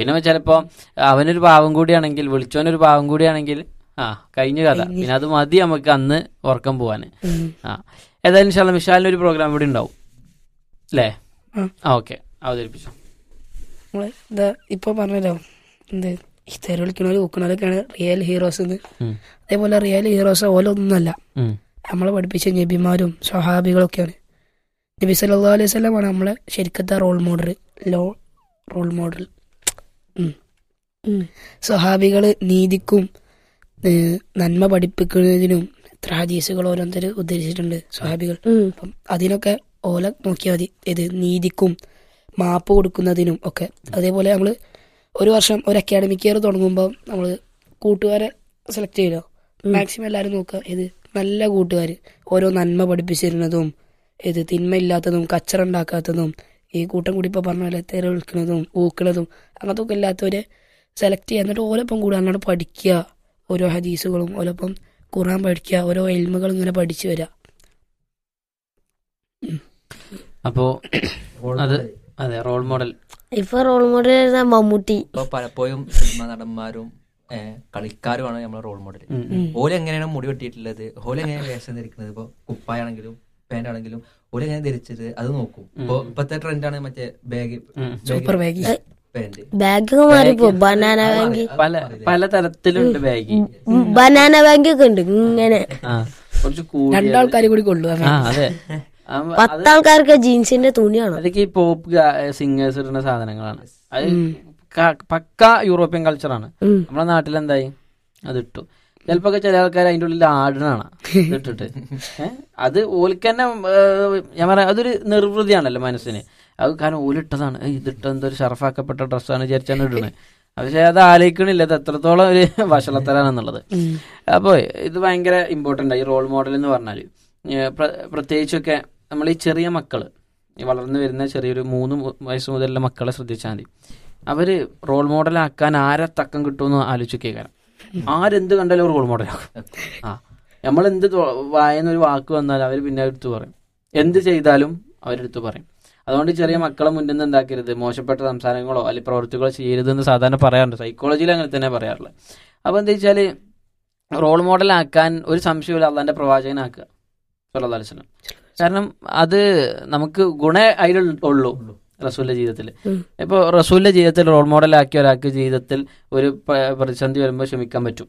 പിന്നെ ചിലപ്പോ അവനൊരു പാവം കൂടിയാണെങ്കിൽ വിളിച്ചോനൊരു പാവം കൂടിയാണെങ്കിൽ ആ കഴിഞ്ഞ കഥ പിന്നെ അത് മതി നമുക്ക് അന്ന് ഉറക്കം പോവാന് ഉം. ആ ഏതായാലും ഇൻഷാല്ല മിഷാലിന് ഒരു പ്രോഗ്രാം ഇവിടെ ഉണ്ടാവും അല്ലേ ആ. ആ ഓക്കെ അവതരിപ്പിച്ചു നമ്മള് ഇതാ ഇപ്പൊ പറഞ്ഞല്ലോ എന്ത് ഈ തെര വിളിക്കണോര് ഊക്കണോരൊക്കെയാണ് റിയൽ ഹീറോസ് എന്ന് ഉം. അതേപോലെ റിയൽ ഹീറോസ് ഓലൊന്നുമല്ല ഉം. നമ്മളെ പഠിപ്പിച്ച നബിമാരും സ്വഹാബികളൊക്കെയാണ് നബി സല്ലല്ലാഹു അലൈഹി വസല്ലമാണ് നമ്മളെ ശരിക്കത്തെ റോൾ മോഡൽ ലോ റോൾ മോഡൽ സ്വഹാബികൾ നീതിക്കും ഏഹ്, നന്മ പഠിപ്പിക്കുന്നതിനും എത്ര ഹദീസുകൾ ഓരോരുത്തർ ഉദ്ധരിച്ചിട്ടുണ്ട് സ്വഹാബികൾ അപ്പം അതിനൊക്കെ ഓല നോക്കിയാൽ മതി ഇത് നീതിക്കും മാപ്പ് കൊടുക്കുന്നതിനും ഒക്കെ അതേപോലെ നമ്മൾ ഒരു വർഷം ഒരു അക്കാഡമിക് ഇയർ തുടങ്ങുമ്പോൾ നമ്മൾ കൂട്ടുകാരെ സെലക്ട് ചെയ്യലോ മാക്സിമം എല്ലാവരും നോക്കുക ഇത് നല്ല കൂട്ടുകാർ ഓരോ നന്മ പഠിപ്പിച്ചിരുന്നതും ഇത് തിന്മയില്ലാത്തതും കച്ചറ ഉണ്ടാക്കാത്തതും ഈ കൂട്ടം കൂടി ഇപ്പോൾ പറഞ്ഞ പോലെ തെര വിളിക്കുന്നതും ഊക്കണതും അങ്ങനത്തെ ഒക്കെ ഇല്ലാത്തവരെ സെലക്ട് ചെയ്യുക എന്നിട്ട് ഓരോപ്പം കൂടെ അല്ലാണ്ട് പഠിക്കുക ഓരോ ഹദീസുകളും ഓരോപ്പം ഖുറാൻ പഠിക്കുക ഓരോ എൽമുകൾ ഇങ്ങനെ പഠിച്ചു വരിക അപ്പോ അത് അതെ റോൾ മോഡൽ ഇപ്പൊ റോൾ മോഡൽ മമ്മൂട്ടി ഇപ്പൊ പലപ്പോഴും സിനിമ നടന്മാരും ഏഹ്, കളിക്കാരുമാണ് നമ്മളെ റോൾ മോഡൽ ഓല് എങ്ങനെയാണ് മുടി വെട്ടിയിട്ടുള്ളത് ഓല് എങ്ങനെയാണ് വേഷം ധരിക്കുന്നത് ഇപ്പൊ കുപ്പായാണെങ്കിലും പാന്റ് ആണെങ്കിലും ഓല് എങ്ങനെ ധരിച്ചത് അത് നോക്കും ഇപ്പൊ ഇപ്പത്തെ ട്രെൻഡാണ് മറ്റേ ബാഗ് സൂപ്പർ ബാഗി പാന്റ് ബാഗൊക്കെ മാറിപ്പോ ബനാന ബാങ്ക് പല പല തരത്തിലുണ്ട് ബാഗ് ബനാന ബാങ്ക് ഒക്കെ ഉണ്ട് ഇങ്ങനെ ആ കുറച്ച് കൂടി രണ്ടാൾക്കാരും കൂടി കൊള്ളു ആ അതെ ആ, പത്താൾക്കാർക്ക് ജീൻസിന്റെ തുണിയാണ് അതൊക്കെ ഈ പോപ്പ് സിംഗേഴ്സ് ഇടുന്ന സാധനങ്ങളാണ് അത് ക- പക്ക യൂറോപ്യൻ കൾച്ചറാണ് നമ്മുടെ നാട്ടിൽ എന്തായി അത് ഇട്ടു ചിലപ്പോ ചില ആൾക്കാർ അതിന്റെ ഉള്ളിൽ ആടണാണ് ഇട്ടിട്ട് ഏ? അത് ഓൽക്ക് തന്നെ ഏഹ്, ഞാൻ പറയാം അതൊരു നിർവൃതിയാണല്ലോ മനസ്സിന് അത് കാരണം ഓലിട്ടതാണ് ഏയ് ഇതിട്ട് എന്തോ ഒരു ഷറഫാക്കപ്പെട്ട ഡ്രസ്സാണ് വിചാരിച്ചാണ് ഇടണേ പക്ഷെ അത് ആലോചിക്കണില്ല അത് എത്രത്തോളം ഒരു വഷളത്തരാണെന്നുള്ളത് അപ്പോൾ ഇത് ഭയങ്കര ഇമ്പോർട്ടൻ്റ് ഈ റോൾ മോഡൽ എന്ന് പറഞ്ഞാൽ പ്രത്യേകിച്ചൊക്കെ നമ്മൾ ഈ ചെറിയ മക്കള് ഈ വളർന്നു വരുന്ന ചെറിയൊരു മൂന്ന് മു- വയസ്സ് മുതലുള്ള മക്കളെ ശ്രദ്ധിച്ചാൽ മതി അവര് റോൾ മോഡലാക്കാൻ ആരെ തക്കം കിട്ടുമെന്ന് ആലോചിക്കുക കാരണം ആരെന്ത് കണ്ടാലും റോൾ മോഡലാക്കും ആ നമ്മൾ എന്ത് വായന്നൊരു വാക്ക് വന്നാൽ അവർ പിന്നെ എടുത്തു പറയും എന്ത് ചെയ്താലും അവരെടുത്ത് പറയും അതുകൊണ്ട് ചെറിയ മക്കളെ മുന്നിൽ നിന്ന് എന്താക്കരുത് മോശപ്പെട്ട സംസാരങ്ങളോ അല്ലെങ്കിൽ പ്രവൃത്തികളോ ചെയ്യരുതെന്ന് സാധാരണ പറയാറുണ്ട് സൈക്കോളജിയിൽ അങ്ങനെ തന്നെ പറയാറുള്ളത് അപ്പോൾ എന്താ വെച്ചാൽ റോൾ മോഡലാക്കാൻ ഒരു സംശയമില്ല അള്ളാന്റെ പ്രവാചകനാക്കുക സല്ലല്ലാഹു അലൈഹി വസല്ലം കാരണം അത് നമുക്ക് ഗുണ അതിൽ ഉള്ളൂ റസൂലിന്റെ ജീവിതത്തിൽ ഇപ്പോൾ റസൂലിന്റെ ജീവിതത്തിൽ റോൾ മോഡലാക്കിയ ഒരാൾക്ക് ജീവിതത്തിൽ ഒരു പ- പ്രതിസന്ധി വരുമ്പോൾ ക്ഷമിക്കാൻ പറ്റും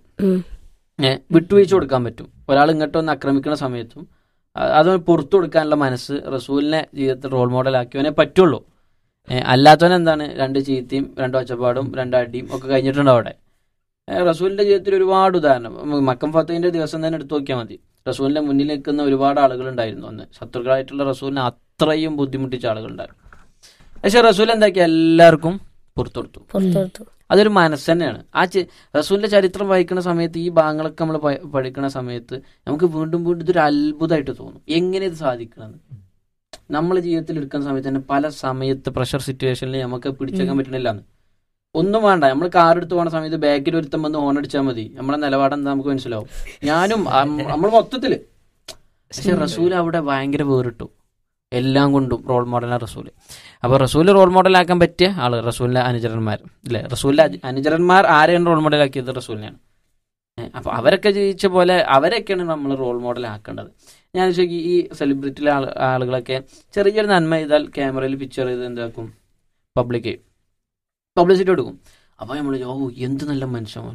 ഏഹ് വിട്ടുവീഴ്ച കൊടുക്കാൻ പറ്റും ഒരാൾ ഇങ്ങോട്ട് വന്ന് ആക്രമിക്കുന്ന സമയത്തും അ- അത് പുറത്തു കൊടുക്കാനുള്ള മനസ്സ് റസൂലിനെ ജീവിതത്തിൽ റോൾ മോഡലാക്കിയവനെ പറ്റുള്ളൂ ഏഹ് അല്ലാത്തവൻ എന്താണ് രണ്ട് ചീത്തയും രണ്ട് ഒച്ചപ്പാടും രണ്ട് അടിയും ഒക്കെ കഴിഞ്ഞിട്ടുണ്ട് അവിടെ ഏഹ് റസൂലിന്റെ ജീവിതത്തിൽ ഒരുപാട് ഉദാഹരണം ഉം, മക്കം ഫത്തഹിന്റെ ദിവസം തന്നെ എടുത്തു നോക്കിയാൽ മതി റസൂലിന്റെ മുന്നിൽ നിൽക്കുന്ന ഒരുപാട് ആളുകൾ ഉണ്ടായിരുന്നു അന്ന് ശത്രുക്കളായിട്ടുള്ള റസൂലിനെ അത്രയും ബുദ്ധിമുട്ടിച്ച ആളുകളുണ്ടായിരുന്നു പക്ഷെ റസൂൽ എന്താക്കിയ എല്ലാവർക്കും പുറത്തു കൊടുത്തു പുറത്തെടുത്തു അതൊരു മനസ്സ് തന്നെയാണ് ആ ചെ- റസൂലിന്റെ ചരിത്രം വായിക്കുന്ന സമയത്ത് ഈ ഭാഗങ്ങളൊക്കെ നമ്മൾ പഠിക്കുന്ന സമയത്ത് നമുക്ക് വീണ്ടും വീണ്ടും ഇതൊരു അത്ഭുതമായിട്ട് തോന്നും എങ്ങനെ ഇത് സാധിക്കണമെന്ന് നമ്മൾ ജീവിതത്തിൽ എടുക്കുന്ന സമയത്ത് തന്നെ പല സമയത്ത് പ്രഷർ സിറ്റുവേഷനിൽ നമുക്ക് പിടിച്ചേക്കാൻ പറ്റണില്ല എന്ന് ഒന്നും വേണ്ട നമ്മൾ കാർ എടുത്ത് പോകുന്ന സമയത്ത് ബാക്കിൽ ഒരുത്തം വന്ന് ഹോൺ അടിച്ചാൽ മതി നമ്മളെ നിലപാട് എന്താ നമുക്ക് മനസ്സിലാവും ഞാനും നമ്മൾ മൊത്തത്തില് പക്ഷെ റസൂൽ അവിടെ ഭയങ്കര വേറിട്ടു എല്ലാം കൊണ്ടും റോൾ മോഡലാണ് റസൂല് അപ്പോൾ റസൂൽ റോൾ മോഡലാക്കാൻ പറ്റിയ ആള് റസൂലിന്റെ അനുചരന്മാർ അല്ലേ റസൂലിന്റെ അജ- അനുചരന്മാർ ആരെയാണ് റോൾ മോഡലാക്കിയത് റസൂലിനെയാണ് ഏ, അപ്പൊ അവരൊക്കെ ജീവിച്ച പോലെ അവരൊക്കെയാണ് നമ്മൾ റോൾ മോഡൽ ആക്കേണ്ടത് ഞാൻ ചോദിക്കും ഈ സെലിബ്രിറ്റിയിലെ ആള് ആളുകളൊക്കെ ചെറിയൊരു നന്മ ചെയ്താൽ ക്യാമറയിൽ പിക്ചർ ചെയ്ത് എന്താക്കും പബ്ലിക് ചെയ്യും പബ്ലിസിറ്റി കൊടുക്കും അപ്പൊ നമ്മൾ ഓ എന്ത് നല്ല മനുഷ്യൻ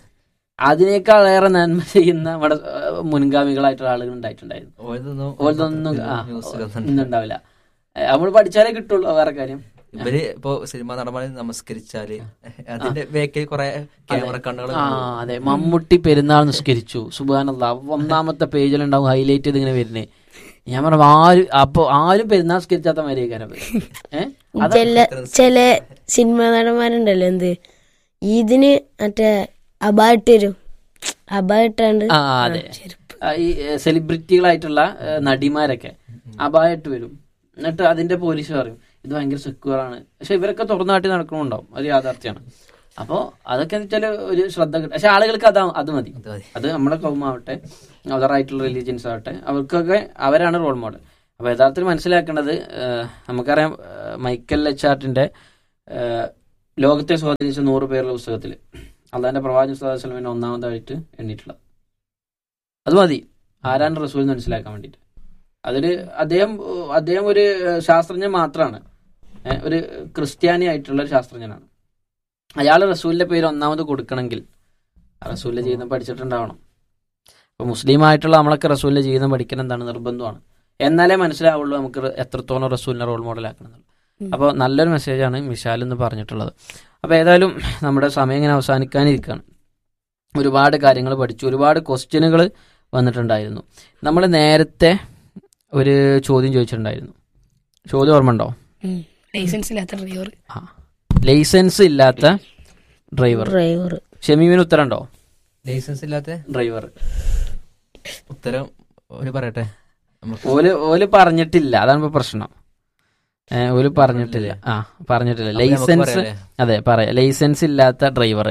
അതിനേക്കാൾ ഏറെ നന്മ ചെയ്യുന്ന നമ്മുടെ ആ, മുൻഗാമികളായിട്ടുള്ള ആളുകൾ ഉണ്ടായിട്ടുണ്ടായിരുന്നു ഓലതൊന്നും ഓലതൊന്നും ആ, ന്യൂസിലൊന്നും ഒന്നും ഉണ്ടാവില്ല നമ്മൾ പഠിച്ചാലേ കിട്ടുള്ളൂ വേറെ കാര്യം ഇവര് ഇപ്പൊ സിനിമ നടന്മാരെ നമസ്കരിച്ചാല് അതിന്റെ ബേക്കിൽ കുറെ ക്യാമറ കണ്ണുകൾ ആ അതെ മമ്മൂട്ടി പെരുന്നാൾ നിസ്കരിച്ചു സുബാനല്ല ഒന്നാമത്തെ പേജിലുണ്ടാവും ഹൈലൈറ്റ് ചെയ്ത് ഇങ്ങനെ വരുന്നേ ഞാൻ പറഞ്ഞു ആരും അപ്പൊ ആരും പെരുന്നാൾ നിസ്കരിച്ചാത്ത മാതിരിക്കാരം ഏഹ് ചില ചില സിനിമ നടന്മാരുണ്ടല്ലോ എന്ത് ഇതിന് മറ്റേ അബായിട്ട് വരും അബായിട്ടാണ്ട് ആ അതെ ആ, ഈ സെലിബ്രിറ്റികളായിട്ടുള്ള ഏ, നടിമാരൊക്കെ അപായിട്ട് വരും എന്നിട്ട് അതിന്റെ പോലീസ് പറയും ഇത് ഭയങ്കര സെക്യൂർ ആണ് പക്ഷെ ഇവരൊക്കെ തുറന്നാട്ടി നടക്കണുണ്ടാവും അത് യാഥാർത്ഥ്യമാണ് അപ്പോ അതൊക്കെ എന്ന് വെച്ചാൽ ഒരു ശ്രദ്ധ കിട്ടും പക്ഷെ ആളുകൾക്ക് അതാ അത് മതി അത് മതി. അത് നമ്മുടെ കൗമാവട്ടെ അതറായിട്ടുള്ള റിലീജിയൻസ് ആവട്ടെ അവർക്കൊക്കെ അവരാണ് റോൾ മോഡൽ അപ്പൊ യഥാർത്ഥത്തിൽ മനസ്സിലാക്കേണ്ടത് ഏഹ്, നമുക്കറിയാം ഏഹ്, മൈക്കൽ എച്ചാർട്ടിന്റെ ലോകത്തെ സ്വാധീനിച്ച നൂറ് പേരുടെ പുസ്തകത്തിൽ അള്ളാഹിന്റെ പ്രവാചകൻ സ്വല്ലല്ലാഹു അലൈഹി വസല്ലമയെ ഒന്നാമതായിട്ട് എണ്ണിയിട്ടുള്ളത് അത് മതി ആരാണ് റസൂൽ എന്ന് മനസ്സിലാക്കാൻ വേണ്ടിയിട്ട് അതില് അദ്ദേഹം ഏഹ്, അദ്ദേഹം ഒരു ഏഹ്, ശാസ്ത്രജ്ഞൻ മാത്രമാണ് ഏഹ്, ഒരു ക്രിസ്ത്യാനി ആയിട്ടുള്ള ഒരു ശാസ്ത്രജ്ഞനാണ് അയാൾ റസൂലിന്റെ പേര് ഒന്നാമത് കൊടുക്കണമെങ്കിൽ ആ റസൂലിന്റെ ജീവിതം പഠിച്ചിട്ടുണ്ടാവണം അപ്പൊ മുസ്ലിം ആയിട്ടുള്ള നമ്മളൊക്കെ റസൂലിന്റെ ജീവിതം പഠിക്കണം എന്താണ് നിർബന്ധമാണ് എന്നാലേ മനസ്സിലാവുള്ളൂ നമുക്ക് റ് എത്രത്തോളം റസൂലിനെ റോൾ മോഡലാക്കണം എന്നുള്ളത് അപ്പോൾ നല്ലൊരു മെസ്സേജാണ് മിഷാൽ എന്ന് പറഞ്ഞിട്ടുള്ളത് അപ്പോൾ ഏതായാലും നമ്മുടെ സമയം ഇങ്ങനെ അവസാനിക്കാനിരിക്കുകയാണ് ഒരുപാട് കാര്യങ്ങൾ പഠിച്ചു ഒരുപാട് ക്വസ്റ്റ്യനുകൾ വന്നിട്ടുണ്ടായിരുന്നു നമ്മൾ നേരത്തെ ഒരു ചോദ്യം ചോദിച്ചിട്ടുണ്ടായിരുന്നു ചോദ്യം ഓർമ്മ ഉണ്ടോ ലൈസൻസ് ഇല്ലാത്ത ഡ്രൈവർ ആ ലൈസൻസ് ഇല്ലാത്ത ഡ്രൈവർ ഡ്രൈവർ ഷമീമിന് ഉത്തരം ഉണ്ടോ ലൈസൻസ് ഇല്ലാത്ത ഡ്രൈവർ ഉത്തരം ഒരു പറയട്ടെ നമുക്ക് ഓല് ഓല് പറഞ്ഞിട്ടില്ല അതാണ് ഇപ്പൊ പ്രശ്നം ഏ, ഓല് പറഞ്ഞിട്ടില്ല ആ പറഞ്ഞിട്ടില്ല അപ്പൊ നമുക്ക് ലൈസൻസ് പറയാല്ലേ? അതെ പറയാം ലൈസൻസ് ഇല്ലാത്ത ഡ്രൈവർ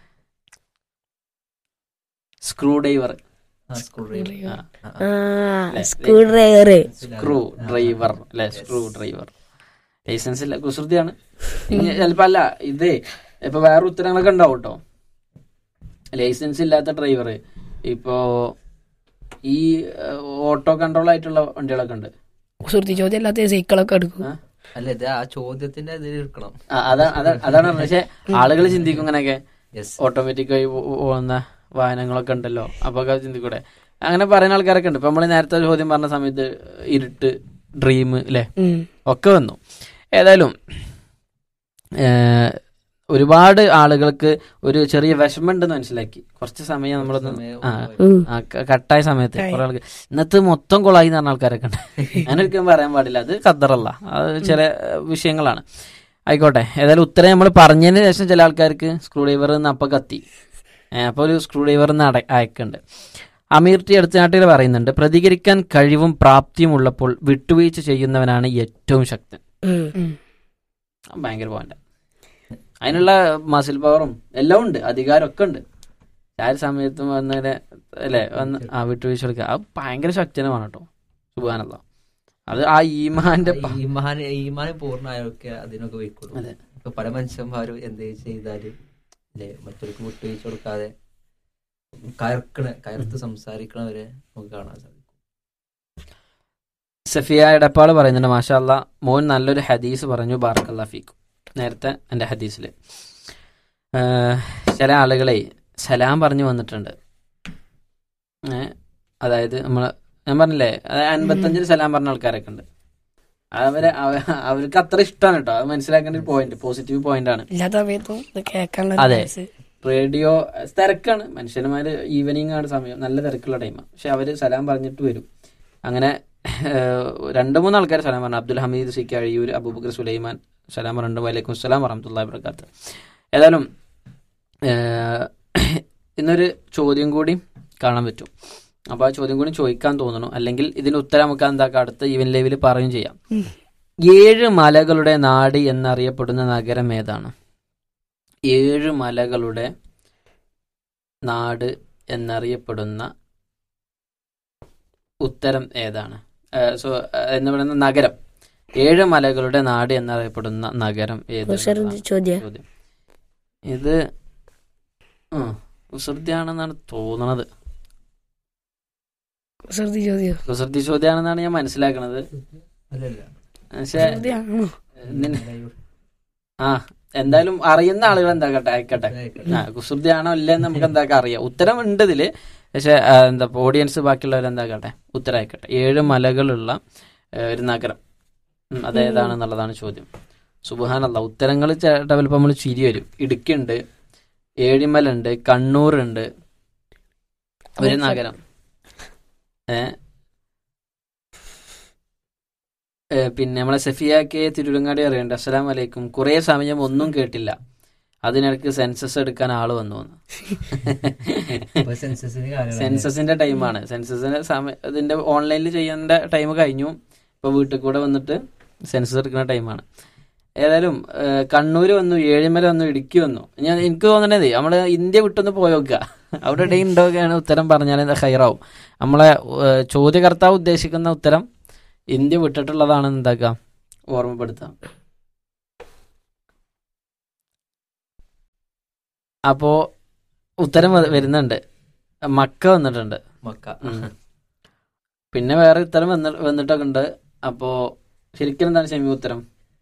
സ്ക്രൂ ഡ്രൈവർ ആ, സ്കൂൾ ഡ്രൈവർ. ആ, ആ, ആ. ആ സ്ക്രൂ ഡ്രൈവർ സ്ക്രൂ ഡ്രൈവർ അല്ലെ സ്ക്രൂ ഡ്രൈവർ ലൈസൻസ് ഇല്ല കുസൃതിയാണ് ഇനി ചിലപ്പോ അല്ല ഇതേ ഇപ്പൊ വേറെ ഉത്തരങ്ങളൊക്കെ ഉണ്ടാവും കേട്ടോ ലൈസൻസ് ഇല്ലാത്ത ഡ്രൈവർ ഇപ്പോ ഈ ഓട്ടോ കൺട്രോൾ ആയിട്ടുള്ള വണ്ടികളൊക്കെ ഉണ്ട് സുഹൃത്തി ചോദ്യം അല്ലാത്ത സൈക്കിളൊക്കെ എടുക്കും ആ? അല്ല ഇത് ആ ചോദ്യത്തിന്റെ ഇതിൽ എടുക്കണം ആ, അതാ- അതാ- അതാണ് പറഞ്ഞത്. പക്ഷെ ആളുകൾ ചിന്തിക്കും ഇങ്ങനെയൊക്കെ യെസ് ഓട്ടോമാറ്റിക് ആയി പോ- പോകുന്ന വാഹനങ്ങളൊക്കെ ഉണ്ടല്ലോ അപ്പൊ ഒക്കെ ചിന്തിക്കൂടെ അങ്ങനെ പറയുന്ന ആൾക്കാരൊക്കെ ഉണ്ട് ഇപ്പൊ നമ്മൾ നേരത്തെ ചോദ്യം പറഞ്ഞ സമയത്ത് ഇരുട്ട് ഡ്രീം അല്ലെ ഉം. ഒക്കെ വന്നു ഏതായാലും ഏഹ്, ഒരുപാട് ആളുകൾക്ക് ഒരു ചെറിയ വിഷമമുണ്ടെന്ന് മനസ്സിലാക്കി കുറച്ച് സമയം നമ്മളൊന്ന് ആ ആ, ക- കട്ടായ സമയത്ത് കുറെ ആൾക്ക് ഇന്നത്തെ മൊത്തം കൊളായി എന്ന് പറഞ്ഞ ആൾക്കാരൊക്കെ ഉണ്ട് അങ്ങനെ ഒരിക്കലും പറയാൻ പാടില്ല അത് ഖത്തറല്ല അത് ചില ഏഹ്, വിഷയങ്ങളാണ് ആയിക്കോട്ടെ ഏതായാലും ഉത്തരം നമ്മൾ പറഞ്ഞതിന് ശേഷം ചില ആൾക്കാർക്ക് സ്ക്രൂ ഡ്രൈവർ നിന്ന് അപ്പം കത്തി ഏഹ്, അപ്പോൾ ഒരു സ്ക്രൂ ഡ്രൈവർ നിന്ന് അട അയക്കുന്നുണ്ട് അമീർ ടി അടുത്തനാട്ടിൽ പറയുന്നുണ്ട് പ്രതികരിക്കാൻ കഴിവും പ്രാപ്തിയും ഉള്ളപ്പോൾ വിട്ടുവീഴ്ച ചെയ്യുന്നവനാണ് ഏറ്റവും ശക്തൻ ഉം. ഉം. ആ, ഭയങ്കര പോയിന്റ് അതിനുള്ള മസിൽ പവറും എല്ലാം ഉണ്ട് അധികാരമൊക്കെ ഉണ്ട് ആ ഒരു സമയത്തും വന്നതിനെ അല്ലെ വന്ന് ആ വിട്ടുവീഴ്ച കൊടുക്കുക അത് ഭയങ്കര ശക്തനുമാണ് കേട്ടോ സുബാനല്ല അത് ആ ഈമാന്റെ പ- ഈമാൻ ഈമാൻ പൂർണ്ണമായൊക്കെ അതിനൊക്കെ വയ്ക്കുള്ളൂ അതെ. ഇപ്പൊ പല മനുഷ്യന്മാരും എന്ത് ചെയ്താലും അല്ലെ മറ്റൊരു വിട്ടുവീഴ്ച കൊടുക്കാതെ കയർക്കണ കയർത്ത് സംസാരിക്കണവരെ നമുക്ക് കാണാൻ സാധിക്കും സഫിയ എടപ്പാള് പറയുന്നുണ്ട് മാഷാ അല്ലാ മോൻ നല്ലൊരു ഹദീസ് പറഞ്ഞു ബാർക്കല്ലാ ഫീക്കും നേരത്തെ എൻ്റെ ഹദീസിൽ ചില ആളുകളെ സലാം പറഞ്ഞു വന്നിട്ടുണ്ട് ഏ, അതായത് നമ്മൾ ഞാൻ പറഞ്ഞില്ലേ അതായത് അൻപത്തഞ്ചിന് സലാം പറഞ്ഞ ആൾക്കാരൊക്കെ ഉണ്ട് അവരെ അവ- അവർക്ക് അത്ര ഇഷ്ടമാണ് കേട്ടോ അത് മനസ്സിലാക്കേണ്ട ഒരു പോയിന്റ് പോസിറ്റീവ് പോയിന്റ് ആണ് ഇല്ലാത്ത സമയത്തും ഇത് കേൾക്കാനുള്ള അതെ. ഒരു റേഡിയോ തിരക്കാണ് മനുഷ്യന്മാര് ഈവനിങ് ആണ് സമയം നല്ല തിരക്കുള്ള ടൈമാണ് പക്ഷെ അവര് സലാം പറഞ്ഞിട്ട് വരും അങ്ങനെ ഏഹ്, രണ്ട് മൂന്ന് ആൾക്കാർ സലാം പറഞ്ഞു അബ്ദുൽ ഹമീദ് സി കഴിയൂർ അബൂബക്കർ സുലൈമാൻ സലാം പറഞ്ഞു വലൈക്കും സലാം വറഹമത്തുള്ള വർക്കാത്ത് ഏതായാലും ഏഹ്, ഇന്നൊരു ചോദ്യം കൂടി കാണാൻ പറ്റും അപ്പോൾ ആ ചോദ്യം കൂടി ചോദിക്കാൻ തോന്നുന്നു അല്ലെങ്കിൽ ഇതിന് ഉത്തരം നമുക്ക് എന്താക്കാം അടുത്ത ഈവൻ ലെവലിൽ പറയുകയും ചെയ്യാം ഉം. ഏഴ് മലകളുടെ നാട് എന്നറിയപ്പെടുന്ന നഗരം ഏതാണ് ഏഴ് മലകളുടെ നാട് എന്നറിയപ്പെടുന്ന ഉത്തരം ഏതാണ് സോ എന്ന് പറയുന്ന നഗരം ഏഴ് മലകളുടെ നാട് എന്നറിയപ്പെടുന്ന നഗരം ഏതാണ് ചോദ്യ ചോദ്യം ഇത് ആ കുസൃതിയാണെന്നാണ് തോന്നണത് സുഹൃത്തി ചോദ്യം കുസൃതി ചോദ്യമാണെന്നാണ് ഞാൻ മനസ്സിലാക്കണത് അല്ലല്ല പക്ഷേ ചോദ്യമാണോ നിൻ- ആ എന്തായാലും അറിയുന്ന ആളുകൾ എന്താക്കട്ടെ അയക്കട്ടെ ആ കുസൃതിയാണോ ഇല്ലെന്ന് നമുക്ക് എന്താക്കാം അറിയാം ഉത്തരം ഉണ്ട് ഇതില് പക്ഷെ ആ, എന്താ ഓഡിയൻസ് ബാക്കിയുള്ളവർ എന്താക്കട്ടെ ഉത്തരം അയക്കട്ടെ ഏഴ് മലകളുള്ള ഏ, ഒരു നഗരം ഉം, അതേതാണെന്നുള്ളതാണ് ചോദ്യം സുബാനല്ല ഉത്തരങ്ങൾ ചേട്ടാ ചിലപ്പോൾ നമ്മൾ ചിരി വരും ഇടുക്കിയുണ്ട് ഏഴിമലുണ്ട് കണ്ണൂറുണ്ട് ഒരു നഗരം ഏ ഏ, പിന്നെ നമ്മളെ സഫിയ കെ തിരുവങ്ങാടി അറിയണ്ട് അസ്സലാം വലൈക്കും കുറേ സമയം ഒന്നും കേട്ടില്ല അതിനിടയ്ക്ക് സെൻസസ് എടുക്കാൻ ആള് വന്നു വന്നു ഇപ്പൊ സെൻസസിന് കാലം സെൻസസിന്റെ ടൈമാണ് സെൻസസിന്റെ സമയം ഇതിന്റെ ഓൺലൈനിൽ ചെയ്യേണ്ട ടൈം കഴിഞ്ഞു ഇപ്പൊ വീട്ടിൽ കൂടെ വന്നിട്ട് സെൻസസ് എടുക്കുന്ന ടൈമാണ് ഏതായാലും ഏഹ്, കണ്ണൂര് വന്നു ഏഴിമല വന്നു ഇടുക്കി വന്നു ഞാൻ എനിക്ക് തോന്നണത് നമ്മള് ഇന്ത്യ വിട്ടൊന്ന് പോയി നോക്കുക അവിടെ ഇടയിൽ ഉണ്ടോക്കെയാണ് ഉത്തരം പറഞ്ഞാൽ ഹൈറാവും നമ്മളെ ഏഹ്, ചോദ്യകർത്താവ് ഉദ്ദേശിക്കുന്ന ഉത്തരം ഇന്ത്യ വിട്ടിട്ടുള്ളതാണെന്ന് എന്താക്കാം ഓർമ്മപ്പെടുത്താം അപ്പോ ഉത്തരം വ- വരുന്നുണ്ട് മക്ക വന്നിട്ടുണ്ട് മക്ക ഉം. പിന്നെ വേറെ ഉത്തരം വന്നി വന്നിട്ടൊക്കെ ഉണ്ട് അപ്പോ ശരിക്കും എന്താണ് ഷെമി ഉത്തരം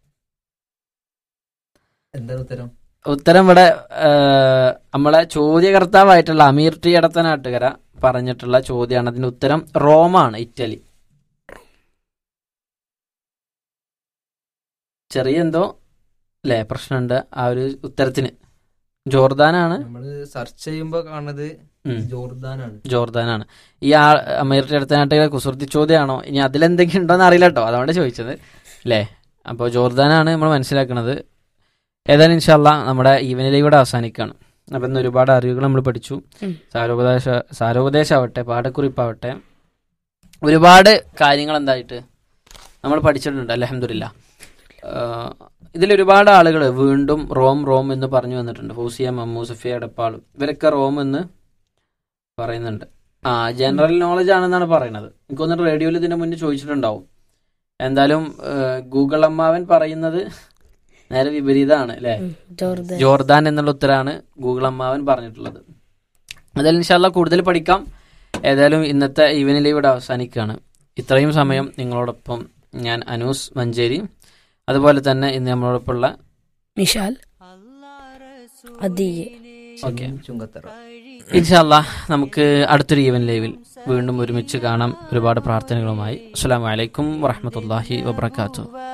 എന്താണ് ഉത്തരം ഉത്തരം ഇവിടെ ആ, നമ്മളെ ചോദ്യകർത്താവായിട്ടുള്ള അമീർ ടി എടത്തനാട്ടുകര പറഞ്ഞിട്ടുള്ള ചോദ്യമാണ് അതിന്റെ ഉത്തരം റോമാണ് ഇറ്റലി ചെറിയ എന്തോ അല്ലേ പ്രശ്നമുണ്ട് ആ ഒരു ഉത്തരത്തിന് ജോർദാനാണ് നമ്മള് സെർച്ച് ചെയ്യുമ്പോ കാണുന്നത് ഉം. ജോർദാനാണ് ജോർദാനാണ് ഈ ആ അമീർ ടി എടത്തനാട്ടുകര കുസൃതി ചോദ്യമാണോ ഇനി അതിലെന്തെങ്കിലും ഉണ്ടോന്ന് അറിയില്ല കേട്ടോ അതുകൊണ്ട് ചോദിച്ചത് അല്ലേ അപ്പോൾ ജോർദാനാണ് നമ്മൾ മനസ്സിലാക്കുന്നത് ഏതായാലും ഇൻഷാല്ല നമ്മുടെ ഈവനിലൂടെ അവസാനിക്കുകയാണ് അപ്പം ഇന്ന് ഒരുപാട് അറിവുകൾ നമ്മൾ പഠിച്ചു ഉം. സാരോപദേശ സാരോപദേശമാവട്ടെ പാഠക്കുറിപ്പാവട്ടെ ഒരുപാട് കാര്യങ്ങൾ എന്തായിട്ട് നമ്മൾ പഠിച്ചിട്ടുണ്ട് അലഹമില്ല ഇതിലൊരുപാട് ആളുകൾ വീണ്ടും റോം റോം എന്ന് പറഞ്ഞു വന്നിട്ടുണ്ട് ഫൗസിയ മമ്മൂ സഫിയ എടപ്പാൾ ഇവരൊക്കെ റോം എന്ന് പറയുന്നുണ്ട് ആ ജനറൽ നോളജ് ആണെന്നാണ് പറയുന്നത് എനിക്ക് തോന്നുന്നു റേഡിയോയിൽ ഇതിന്റെ മുന്നേ ചോദിച്ചിട്ടുണ്ടാവും എന്തായാലും ഗൂഗിൾ അമ്മാവൻ പറയുന്നത് നേരെ വിപരീതമാണ് അല്ലേ ജോർദാൻ ജോർദാൻ എന്നുള്ള ഉത്തരാണ് ഗൂഗിൾ അമ്മാവൻ പറഞ്ഞിട്ടുള്ളത് അതിൽ ഇൻഷാല്ല കൂടുതൽ പഠിക്കാം ഏതായാലും ഇന്നത്തെ ഈവനിൽ ഇവിടെ അവസാനിക്കുകയാണ് ഇത്രയും സമയം നിങ്ങളോടൊപ്പം ഞാൻ അനൂസ് മഞ്ചേരി അതുപോലെ തന്നെ ഇന്ന് നമ്മളോടൊപ്പമുള്ള മിഷാൽ അതിയെ ഓക്കെ ചുങ്കത്തറ ഇൻഷാല്ല നമുക്ക് അടുത്തൊരു ഈവൻ ലൈവിൽ വീണ്ടും ഒരുമിച്ച് കാണാം ഒരുപാട് പ്രാർത്ഥനകളുമായി അസ്സാം വലൈക്കും വറഹമത്തല്ലാഹി വബർക്കാത്തു